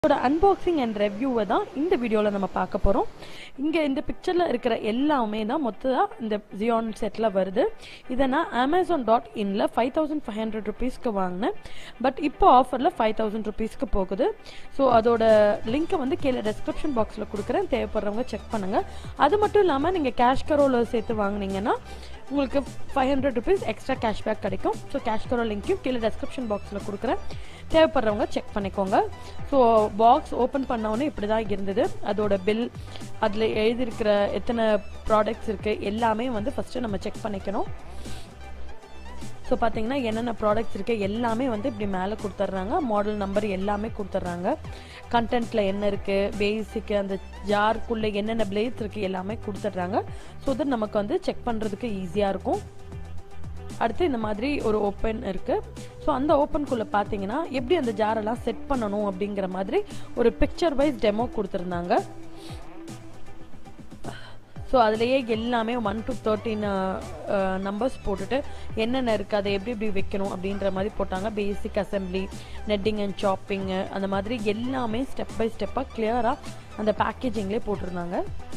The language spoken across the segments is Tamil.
இதோட அன்பாக்சிங் அண்ட் ரெவ்யூவை தான் இந்த வீடியோவில் நம்ம பார்க்க போகிறோம் இங்கே இந்த பிக்சரில் இருக்கிற எல்லாமே தான் மொத்தமாக இந்த ஜியான் செட்டில் வருது இதை நான் அமேசான் டாட் இனில் ஃபைவ் தௌசண்ட் ஃபைவ் ஹண்ட்ரட் ருபீஸ்க்கு வாங்கினேன் பட் இப்போ ஆஃபரில் ஃபைவ் தௌசண்ட் ருபீஸ்க்கு போகுது ஸோ அதோட லிங்க்கை வந்து கீழே டெஸ்கிரிப்ஷன் பாக்ஸில் கொடுக்குறேன் தேவைப்படுறவங்க செக் பண்ணுங்கள் அது மட்டும் இல்லாமல் நீங்கள் கேஷ் கரோவில் சேர்த்து வாங்குனீங்கன்னா உங்களுக்கு five hundred rupees extra cashback கிடைக்கும் ஸோ கேஷ் கரோ லிங்க்கையும் கீழே டெஸ்கிரிப்ஷன் பாக்ஸில் கொடுக்குறேன் தேவைப்படுறவங்க செக் பண்ணிக்கோங்க ஸோ பாக்ஸ் ஓப்பன் பண்ணவுடனே இப்படி தான் இருந்தது அதோட பில் அதில் எழுதியிருக்கிற எத்தனை ப்ராடக்ட்ஸ் இருக்குது எல்லாமே வந்து ஃபஸ்ட்டு நம்ம செக் பண்ணிக்கணும் ஸோ பார்த்தீங்கன்னா என்னென்ன ப்ராடக்ட்ஸ் இருக்குது எல்லாமே வந்து இப்படி மேலே கொடுத்துட்றாங்க மாடல் நம்பர் எல்லாமே கொடுத்துட்றாங்க கண்டென்ட்டில் என்ன இருக்குது பேசிக்கு அந்த ஜார்க்குள்ளே என்னென்ன பிளேட்ஸ் இருக்குது எல்லாமே கொடுத்துட்றாங்க ஸோ தட் நமக்கு வந்து செக் பண்ணுறதுக்கு ஈஸியாக இருக்கும் அடுத்து இந்த மாதிரி ஒரு ஓப்பன் இருக்குது ஸோ அந்த ஓப்பனுக்குள்ளே பார்த்தீங்கன்னா எப்படி அந்த ஜாரெல்லாம் செட் பண்ணணும் அப்படிங்கிற மாதிரி ஒரு பிக்சர் வைஸ் டெமோ கொடுத்துருந்தாங்க ஸோ அதுலேயே எல்லாமே ஒன் டு தேர்ட்டின் நம்பர்ஸ் போட்டுட்டு என்னென்ன இருக்குது அதை எப்படி எப்படி வைக்கணும் அப்படின்ற மாதிரி போட்டாங்க basic assembly netting and chopping அந்த மாதிரி எல்லாமே ஸ்டெப் பை ஸ்டெப்பாக கிளியராக அந்த பேக்கேஜிங்லேயே போட்டிருந்தாங்க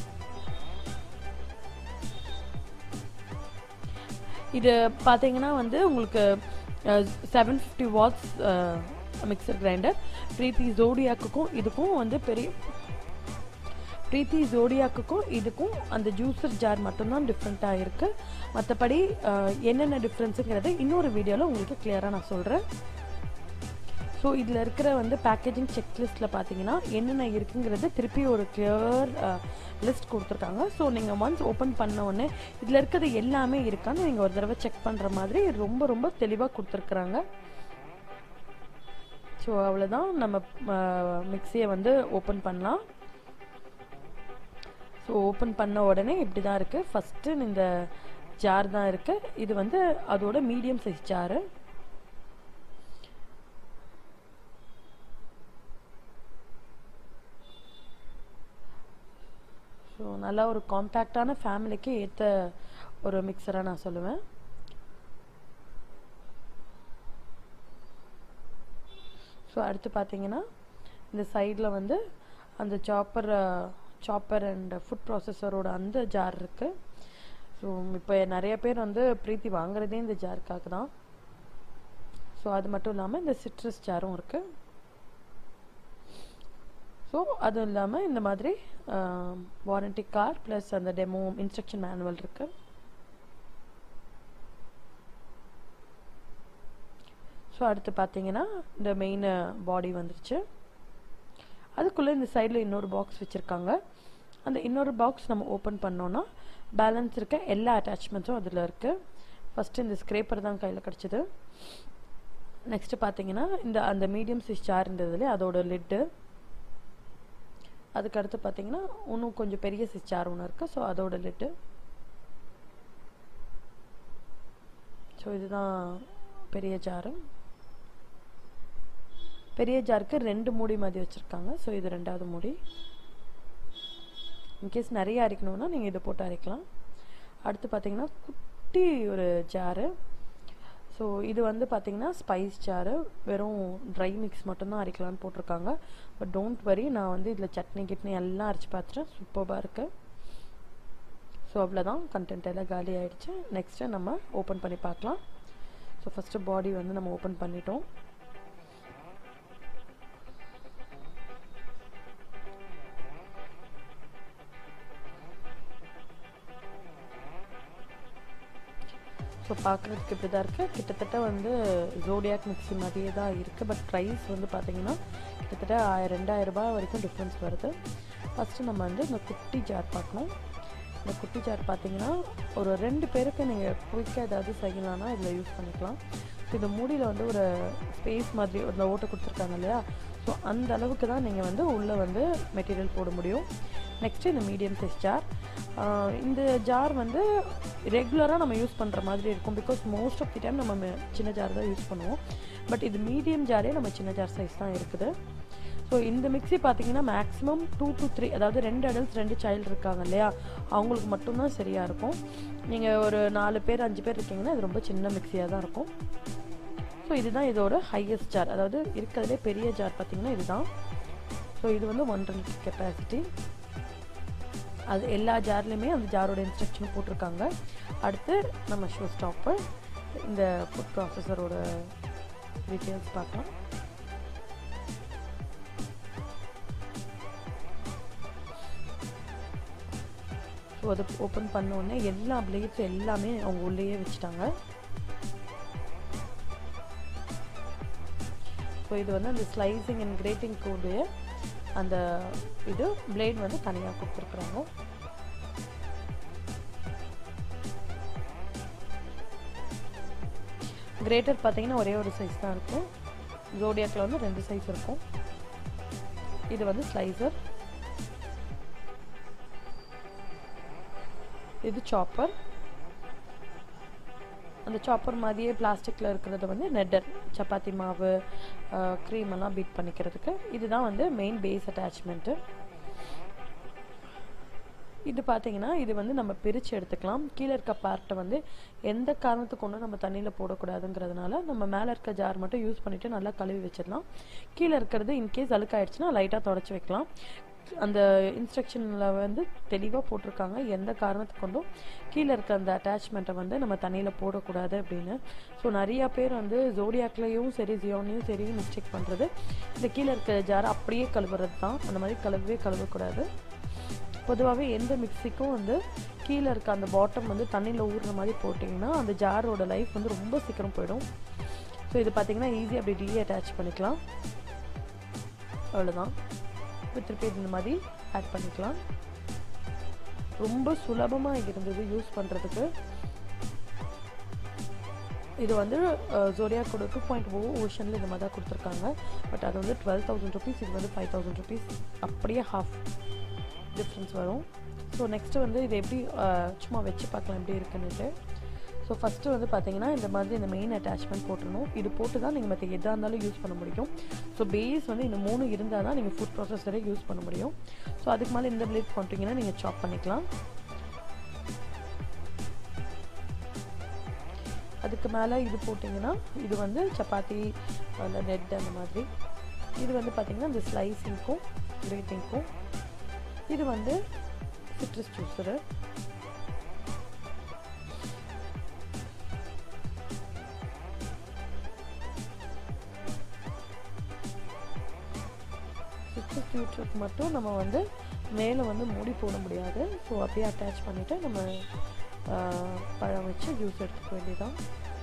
இது பார்த்தீங்கன்னா வந்து உங்களுக்கு seven fifty watts mixer grinder Preethi ஜோடியாக்குக்கும் இதுக்கும் வந்து பெரிய ப்ரீத்தி ஜோடியாக்குக்கும் இதுக்கும் அந்த ஜூஸர் ஜார் மட்டும்தான் டிஃப்ரெண்ட்டாக இருக்குது மற்றபடி என்னென்ன டிஃப்ரென்ஸுங்கிறது இன்னொரு வீடியோவில் உங்களுக்கு கிளியராக நான் சொல்கிறேன் ஸோ இதில் இருக்கிற வந்து பேக்கேஜிங் செக்லிஸ்ட்டில் பார்த்தீங்கன்னா என்னென்ன இருக்குங்கிறது திருப்பி ஒரு கிளியர் லிஸ்ட் கொடுத்துருக்காங்க ஸோ நீங்கள் ஒன்ஸ் ஓப்பன் பண்ண உடனே இதில் இருக்கிறது எல்லாமே இருக்கான்னு நீங்கள் ஒரு தடவை செக் பண்ணுற மாதிரி ரொம்ப ரொம்ப தெளிவாக கொடுத்துருக்குறாங்க ஸோ அவ்வளோதான் நம்ம மிக்சியை வந்து ஓப்பன் பண்ணலாம் ஸோ ஓப்பன் பண்ண உடனே இப்படி தான் இருக்குது ஃபஸ்ட்டு இந்த ஜார் தான் இருக்குது இது வந்து அதோட மீடியம் சைஸ் ஜாரு ஸோ நல்லா ஒரு காம்பேக்டான ஃபேமிலிக்கு ஏற்ற ஒரு மிக்சராக நான் சொல்லுவேன் ஸோ அடுத்து பார்த்தீங்கன்னா இந்த சைடில் வந்து அந்த சாப்பர் சாப்பர் அண்ட் ஃபுட் ப்ராசஸரோட அந்த ஜார் இருக்குது ஸோ இப்போ நிறைய பேர் வந்து ப்ரீத்தி வாங்குறதே இந்த ஜாருக்காக தான் ஸோ அது மட்டும் இல்லாமல் இந்த சிட்ரஸ் ஜாரும் இருக்குது ஸோ அதுவும் இல்லாமல் இந்த மாதிரி வாரண்டி கார்டு ப்ளஸ் அந்த டெமோ இன்ஸ்ட்ரக்ஷன் மேனுவல் இருக்குது ஸோ அடுத்து பார்த்தீங்கன்னா இந்த மெயின் பாடி வந்துருச்சு அதுக்குள்ளே இந்த சைடில் இன்னொரு பாக்ஸ் வச்சுருக்காங்க அந்த இன்னொரு பாக்ஸ் நம்ம ஓப்பன் பண்ணோன்னா பேலன்ஸ் இருக்க எல்லா அட்டாச்மெண்ட்ஸும் அதில் இருக்குது ஃபஸ்ட்டு இந்த ஸ்க்ரேப்பர் தான் கையில் கிடச்சிது நெக்ஸ்ட்டு பார்த்தீங்கன்னா இந்த அந்த மீடியம் சைஸ் சேர் இருந்ததுல அதோட லிட்டு அதுக்கு அடுத்து பார்த்தீங்கன்னா இன்னும் கொஞ்சம் பெரிய சைஸ் சேர் ஒன்று இருக்குது ஸோ அதோட லிட்டு ஸோ இதுதான் பெரிய ஜாரு பெரிய ஜாருக்கு ரெண்டு மூடி மாதிரி வச்சுருக்காங்க ஸோ இது ரெண்டாவது மூடி இன்கேஸ் நிறைய அரைக்கணும்னா நீங்கள் இதை போட்டு அரைக்கலாம் அடுத்து பார்த்தீங்கன்னா குட்டி ஒரு ஜாரு ஸோ இது வந்து பார்த்தீங்கன்னா ஸ்பைஸ் ஜாரு வெறும் ட்ரை மிக்ஸ் மட்டும்தான் அரைக்கலான்னு போட்டிருக்காங்க பட் டோன்ட் வரி நான் வந்து இதில் சட்னி கிட்னி எல்லாம் அரைச்சி பார்த்துட்டேன் சூப்பராக இருக்குது ஸோ அவ்வளோதான் கண்டென்ட் எல்லாம் காலி ஆகிடுச்சு நெக்ஸ்ட்டு நம்ம ஓப்பன் பண்ணி பார்க்கலாம் ஸோ ஃபஸ்ட்டு பாடி வந்து நம்ம ஓப்பன் பண்ணிட்டோம் ஸோ பார்க்குறதுக்கு இப்படி தான் இருக்குது கிட்டத்தட்ட வந்து ஜோடியாக் மிக்சி மாதிரியே தான் இருக்குது பட் ப்ரைஸ் வந்து பார்த்தீங்கன்னா கிட்டத்தட்ட ஆயிரம் ரெண்டாயிரம் ரூபாய் வரைக்கும் டிஃப்ரென்ஸ் வருது ஃபஸ்ட்டு நம்ம வந்து இந்த குட்டி ஜார் பார்க்கணும் இந்த குட்டி ஜார் பார்த்தீங்கன்னா ஒரு ரெண்டு பேருக்கு நீங்கள் குயிக்காக ஏதாவது செய்யலாம்னா இதில் யூஸ் பண்ணிக்கலாம் ஸோ இந்த மூடியில் வந்து ஒரு ஸ்பேஸ் மாதிரி ஒரு ஓட்டை கொடுத்துருக்காங்க இல்லையா ஸோ அந்த அளவுக்கு தான் நீங்கள் வந்து உள்ளே வந்து மெட்டீரியல் போட முடியும் நெக்ஸ்ட்டு இந்த மீடியம் சைஸ் ஜார் இந்த ஜார் வந்து ரெகுலராக நம்ம யூஸ் பண்ணுற மாதிரி இருக்கும் because most of the time நம்ம சின்ன ஜார் தான் யூஸ் பண்ணுவோம் பட் இது மீடியம் ஜாரே நம்ம சின்ன ஜார் சைஸ் தான் இருக்குது ஸோ இந்த மிக்சி பார்த்தீங்கன்னா மேக்ஸிமம் டூ டு த்ரீ அதாவது ரெண்டு அடல்ட்ஸ் ரெண்டு சைல்டு இருக்காங்க இல்லையா அவங்களுக்கு மட்டும்தான் சரியாக இருக்கும் நீங்கள் ஒரு நாலு பேர் அஞ்சு பேர் இருக்கீங்கன்னா இது ரொம்ப சின்ன மிக்சியாக தான் இருக்கும் ஸோ இதுதான் இதோட ஹையஸ்ட் ஜார் அதாவது இருக்கிறதுலே பெரிய ஜார் பார்த்தீங்கன்னா இதுதான் ஸோ இது வந்து ஒன்றரை லிட்டர் கெப்பாசிட்டி அது எல்லா ஜார்லேயுமே அந்த ஜாரோட இன்ஸ்ட்ரக்ஷன் போட்டிருக்காங்க அடுத்து நம்ம ஷோ ஸ்டாப்பர் இந்த ஃபுட் ப்ராசஸரோட டீட்டெயில்ஸ் பார்க்கலாம் ஸோ அதை ஓப்பன் பண்ண உடனே எல்லா பிளேட்ஸ் எல்லாமே அவங்க உள்ளேயே வச்சுட்டாங்க ஸோ இது வந்து அந்த ஸ்லைசிங் அண்ட் கிரேட்டிங் கூடிய அந்த இது பிளேட் வந்து தனியாக கொடுத்துருக்குறாங்க கிரேட்டர் பார்த்தீங்கன்னா ஒரே ஒரு சைஸ் தான் இருக்கும் ஜோடியாக்கில் வந்து ரெண்டு சைஸ் இருக்கும் இது வந்து ஸ்லைசர் இது சாப்பர் அந்த சாப்பர் மாதிரியே பிளாஸ்டிக்கில் இருக்கிறது வந்து நெட்டர் சப்பாத்தி மாவு க்ரீம் எல்லாம் பீட் பண்ணிக்கிறதுக்கு இதுதான் வந்து மெயின் பேஸ் அட்டாச்மெண்ட்டு இது பார்த்தீங்கன்னா இது வந்து நம்ம பிரித்து எடுத்துக்கலாம் கீழே இருக்க பார்ட்டை வந்து எந்த காரணத்துக்கு கொண்டும் நம்ம தண்ணியில் போடக்கூடாதுங்கிறதுனால நம்ம மேலே இருக்க ஜார் மட்டும் யூஸ் பண்ணிவிட்டு நல்லா கழுவி வச்சிடலாம் கீழே இருக்கிறது இன்கேஸ் அழுக்காயிடுச்சுன்னா லைட்டாக தொடச்சி வைக்கலாம் அந்த இன்ஸ்ட்ரக்ஷனில் வந்து தெளிவாக போட்டிருக்காங்க எந்த காரணத்துக்கு கொண்டும் கீழே இருக்க அந்த அட்டாச்மெண்ட்டை வந்து நம்ம தண்ணியில் போடக்கூடாது அப்படின்னு ஸோ நிறையா பேர் வந்து ஜோடியாக்லேயும் சரி ஜியோன்லேயும் சரி மிஸ்டேக் பண்ணுறது இந்த கீழே இருக்க ஜாரை அப்படியே கழுவுறது தான் அந்த மாதிரி கழுவவே கழுவக்கூடாது பொதுவாகவே எந்த மிக்சிக்கும் வந்து கீழே இருக்க அந்த பாட்டம் வந்து தண்ணியில் ஊறுற மாதிரி போட்டிங்கன்னா அந்த ஜாரோட லைஃப் வந்து ரொம்ப சீக்கிரம் போயிடும் ஸோ இது பார்த்தீங்கன்னா ஈஸியாக அப்படி டீ அட்டாச் பண்ணிக்கலாம் அவ்வளோதான் திருப்பி இந்த மாதிரி ஆட் பண்ணிக்கலாம் ரொம்ப சுலபமாக இருந்தது யூஸ் பண்ணுறதுக்கு இது வந்து ஜோடியாக்கோட டூ பாயிண்ட் ஓ ஓஷனில் இந்த மாதிரி தான் கொடுத்துருக்காங்க பட் அது வந்து டுவெல் தௌசண்ட் ருபீஸ் இது வந்து ஃபைவ் தௌசண்ட் ருபீஸ் அப்படியே ஹாஃப் டிஃப்ரென்ஸ் வரும் ஸோ நெக்ஸ்ட்டு வந்து இது எப்படி சும்மா வச்சு பார்க்கலாம் எப்படி இருக்குன்னுட்டு ஸோ ஃபஸ்ட்டு வந்து பார்த்தீங்கன்னா இந்த மாதிரி இந்த மெயின் அட்டாச்மெண்ட் போட்டுருணும் இது போட்டு தான் நீங்கள் மற்ற எதாக இருந்தாலும் யூஸ் பண்ண முடியும் ஸோ பேஸ் வந்து இந்த மூணு இருந்தால் தான் நீங்கள் ஃபுட் ப்ராசஸரே யூஸ் பண்ண முடியும் ஸோ அதுக்கு மேலே இந்த பிளேட் பண்ணிட்டீங்கன்னா நீங்கள் சாப் பண்ணிக்கலாம் அதுக்கு மேலே இது போட்டிங்கன்னா இது வந்து சப்பாத்தி அதில் நெட் அந்த மாதிரி இது வந்து பார்த்திங்கன்னா இந்த ஸ்லைஸிங்க்கும் கிரேட்டிங்க்கும் இது வந்து சிட்ரஸ் ஜூஸரு சிட்ரஸ் ஜூஸருக்கு மட்டும் நம்ம வந்து மேலே வந்து மூடி போட முடியாது ஸோ அப்படியே அட்டாச் பண்ணிவிட்டு நம்ம பழம் வச்சு ஜூஸ் எடுத்துக்க வேண்டியதான்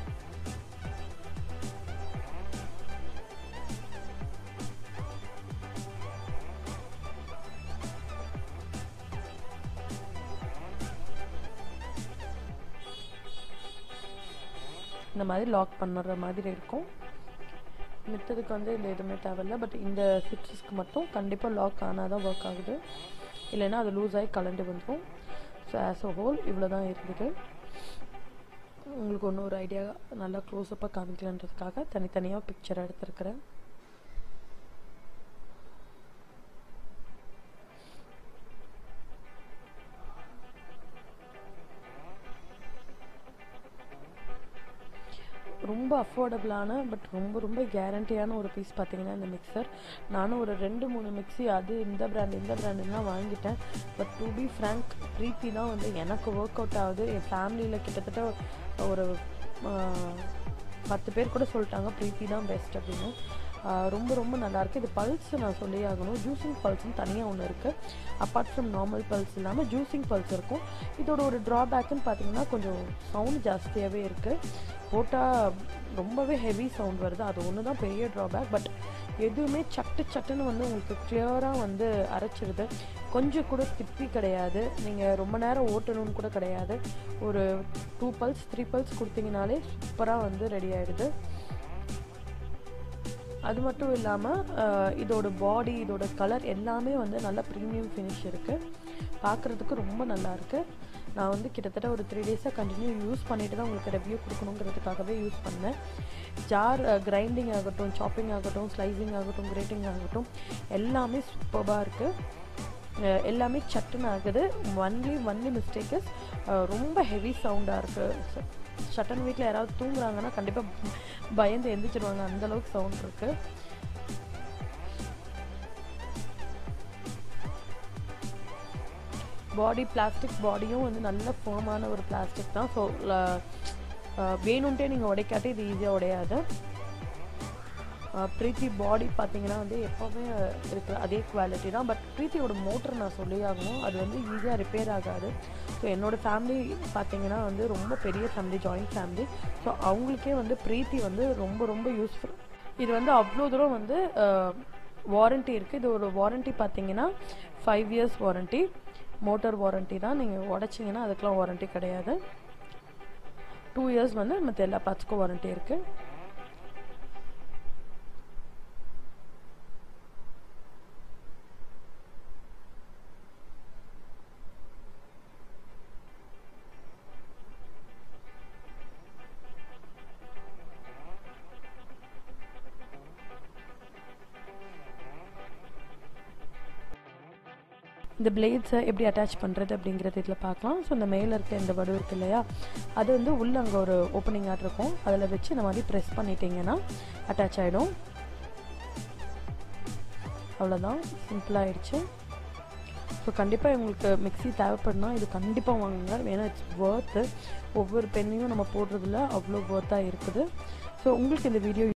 இந்த மாதிரி லாக் பண்ணுற மாதிரி இருக்கும் மித்ததுக்கு வந்து இந்த எதுவுமே தேவையில்ல பட் இந்த சிட்ரஸ்க்கு மட்டும் கண்டிப்பாக லாக் ஆனால் தான் ஒர்க் ஆகுது இல்லைன்னா அது லூஸ் ஆகி கலண்டு வந்துடும் ஸோ ஆஸ் அ ஹோல் இவ்வளோ தான் இருக்குது உங்களுக்கு ஒன்று ஒரு ஐடியா நல்லா க்ளோஸ்அப்பாக காமிக்கலன்றதுக்காக தனித்தனியாக பிக்சர் எடுத்துருக்கிறேன் ரொம்ப அஃபோர்டபுளான பட் ரொம்ப ரொம்ப கேரண்டியான ஒரு பீஸ் பார்த்தீங்கன்னா இந்த மிக்சர் நானும் ஒரு ரெண்டு மூணு மிக்சி அது இந்த பிராண்ட் இந்த பிராண்டுலாம் வாங்கிட்டேன் but to be frank Preethi தான் வந்து எனக்கு ஒர்க் அவுட் ஆகுது என் ஃபேமிலியில் கிட்டத்தட்ட ஒரு பத்து பேர் கூட சொல்லிட்டாங்க ப்ரீத்தி தான் பெஸ்ட் அப்படின்னு ரொம்ப ரொம்ப நல்லாயிருக்கு இது பல்ஸ் நான் சொல்லி ஆகணும் ஜூஸிங் பல்ஸ்னு தனியாக ஒன்று இருக்குது அப்பார்ட் ஃப்ரம் நார்மல் பல்ஸ் இல்லாமல் ஜூஸிங் பல்ஸ் இருக்கும் இதோட ஒரு ட்ராபேக்குன்னு பார்த்தீங்கன்னா கொஞ்சம் சவுண்ட் ஜாஸ்தியாகவே இருக்குது போட்டால் ரொம்பவே ஹெவி சவுண்ட் வருது அது ஒன்று தான் பெரிய ட்ராபேக் பட் எதுவுமே சட்டு சட்டுன்னு வந்து உங்களுக்கு கிளியராக வந்து அரைச்சிருது கொஞ்சம் கூட திப்பி கிடையாது நீங்கள் ரொம்ப நேரம் ஓட்டணும்னு கூட கிடையாது ஒரு டூ பல்ஸ் த்ரீ பல்ஸ் கொடுத்தீங்கனாலே சூப்பராக வந்து ரெடி ஆகிடுது அது மட்டும் இல்லாமல் இதோட பாடி இதோட கலர் எல்லாமே வந்து நல்ல ப்ரீமியம் ஃபினிஷ் இருக்குது பார்க்குறதுக்கு ரொம்ப நல்லா இருக்குது நான் வந்து கிட்டத்தட்ட ஒரு த்ரீ டேஸாக கண்டினியூ யூஸ் பண்ணிட்டு தான் உங்களுக்கு ரிவ்யூ கொடுக்கணுங்கிறதுக்காகவே யூஸ் பண்ணேன் ஜார் கிரைண்டிங் ஆகட்டும் சாப்பிங் ஆகட்டும் ஸ்லைசிங் ஆகட்டும் கிரேட்டிங் ஆகட்டும் எல்லாமே சூப்பராக இருக்குது எல்லாமே சட்டுன்னு ஆகுது ஒன்லி ஒன்லி மிஸ்டேக் இஸ் ரொம்ப ஹெவி சவுண்டாக இருக்குது சட்டன் வீட்டில் யாராவது தூங்குறாங்கன்னா கண்டிப்பாக பயந்து எந்திரிச்சிருவாங்க அந்தளவுக்கு சவுண்ட் இருக்குது பாடி பிளாஸ்டிக் பாடியும் வந்து நல்ல ஃபேமான ஒரு பிளாஸ்டிக் தான் ஸோ வேணும்ட்டே நீங்கள் உடைக்காட்டி இது ஈஸியாக உடையாது ப்ரீத்தி பாடி பார்த்தீங்கன்னா வந்து எப்போவுமே இருக்கிற அதே குவாலிட்டி தான் பட் ப்ரீத்தியோட மோட்டர் நான் சொல்லி ஆகணும் அது வந்து ஈஸியாக ரிப்பேர் ஆகாது ஸோ என்னோடய ஃபேமிலி பார்த்தீங்கன்னா வந்து ரொம்ப பெரிய ஃபேமிலி ஜாயிண்ட் ஃபேமிலி ஸோ அவங்களுக்கே வந்து ப்ரீத்தி வந்து ரொம்ப ரொம்ப யூஸ்ஃபுல் இது வந்து அவ்வளோ தூரம் வந்து வாரண்ட்டி இருக்குது இது ஒரு வாரண்ட்டி பார்த்தீங்கன்னா five years warranty motor warranty தான் நீங்கள் உடச்சிங்கன்னா அதுக்கெலாம் வாரண்ட்டி கிடையாது டூ இயர்ஸ் வந்து மற்ற எல்லா பார்ட்ஸ்க்கும் வாரண்ட்டி இருக்குது இந்த பிளேட்ஸை எப்படி அட்டாச் பண்ணுறது அப்படிங்கிறது இதில் பார்க்கலாம் ஸோ இந்த மேலே இருக்க இந்த வடு இருக்கு இல்லையா அது வந்து உள்ளே அங்கே ஒரு ஓப்பனிங் ஆட் இருக்கும் அதில் வச்சு இந்த மாதிரி ப்ரெஸ் பண்ணிட்டீங்கன்னா அட்டாச் ஆகிடும் அவ்வளோதான் சிம்பிளாகிடுச்சு ஸோ கண்டிப்பாக உங்களுக்கு மிக்சி தேவைப்படுனா இது கண்டிப்பாக வாங்குங்க ஏன்னா இட்ஸ் ஒர்த்து ஒவ்வொரு பெண்ணையும் நம்ம போடுறதுல அவ்வளோ ஒர்த்தாக இருக்குது ஸோ உங்களுக்கு இந்த வீடியோ